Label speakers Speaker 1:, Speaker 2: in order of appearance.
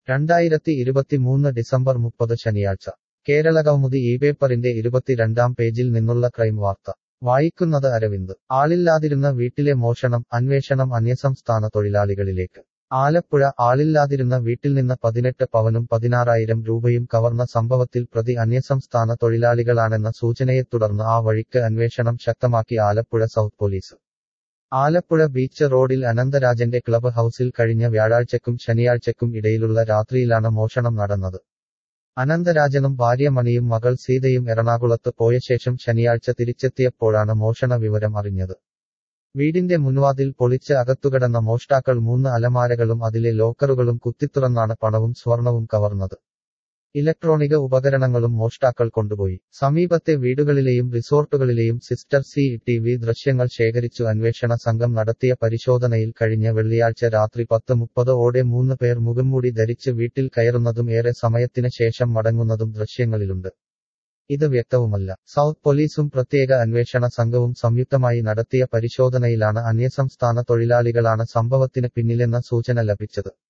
Speaker 1: രണ്ടായിരത്തി ഇരുപത്തിമൂന്ന് ഡിസംബർ മുപ്പത് ശനിയാഴ്ച കേരളകൗമുദി ഈ പേപ്പറിന്റെ ഇരുപത്തിരണ്ടാം പേജിൽ നിന്നുള്ള ക്രൈം വാർത്ത വായിക്കുന്നത് അരവിന്ദ് ആളില്ലാതിരുന്ന വീട്ടിലെ മോഷണം അന്വേഷണം അന്യസംസ്ഥാന തൊഴിലാളികളിലേക്ക് ആലപ്പുഴ ആളില്ലാതിരുന്ന വീട്ടിൽ നിന്ന് പതിനെട്ട് പവനും പതിനാറായിരം രൂപയും കവർന്ന സംഭവത്തിൽ പ്രതി അന്യസംസ്ഥാന തൊഴിലാളികളാണെന്ന സൂചനയെ തുടർന്ന് ആ വഴിക്ക് അന്വേഷണം ശക്തമാക്കി Alappuzha south police Alappuzha beach റോഡിൽ അനന്തരാജന്റെ ക്ലബ് ഹൌസിൽ കഴിഞ്ഞ വ്യാഴാഴ്ചക്കും ശനിയാഴ്ചക്കും ഇടയിലുള്ള രാത്രിയിലാണ് മോഷണം നടന്നത് അനന്തരാജനും ഭാര്യ മണിയും മകൾ സീതയും എറണാകുളത്ത് പോയ ശേഷം ശനിയാഴ്ച തിരിച്ചെത്തിയപ്പോഴാണ് മോഷണ വിവരം അറിഞ്ഞത് വീടിന്റെ മുൻവാതിൽ പൊളിച്ച് അകത്തുകിടന്ന മോഷ്ടാക്കൾ മൂന്ന് അലമാരകളും അതിലെ ലോക്കറുകളും കുത്തിത്തുറന്നാണ് പണവും സ്വർണവും കവർന്നത് ഇലക്ട്രോണിക ഉപകരണങ്ങളും മോഷ്ടാക്കൾ കൊണ്ടുപോയി സമീപത്തെ വീടുകളിലെയും റിസോർട്ടുകളിലെയും സിസ്റ്റർ സി ടി വി ദൃശ്യങ്ങൾ ശേഖരിച്ചു അന്വേഷണ സംഘം നടത്തിയ പരിശോധനയിൽ കഴിഞ്ഞ വെള്ളിയാഴ്ച രാത്രി പത്ത് മുപ്പത് ഓടെ മൂന്ന് പേർ മുഖംമൂടി ധരിച്ച് വീട്ടിൽ കയറുന്നതും ഏറെ സമയത്തിന് ശേഷം മടങ്ങുന്നതും ദൃശ്യങ്ങളിലുണ്ട് ഇത് വ്യക്തവുമല്ല സൗത്ത് പോലീസും പ്രത്യേക അന്വേഷണ സംഘവും സംയുക്തമായി നടത്തിയ പരിശോധനയിലാണ് അന്യസംസ്ഥാന തൊഴിലാളികളാണ് സംഭവത്തിന് പിന്നിലെന്ന സൂചന ലഭിച്ചത്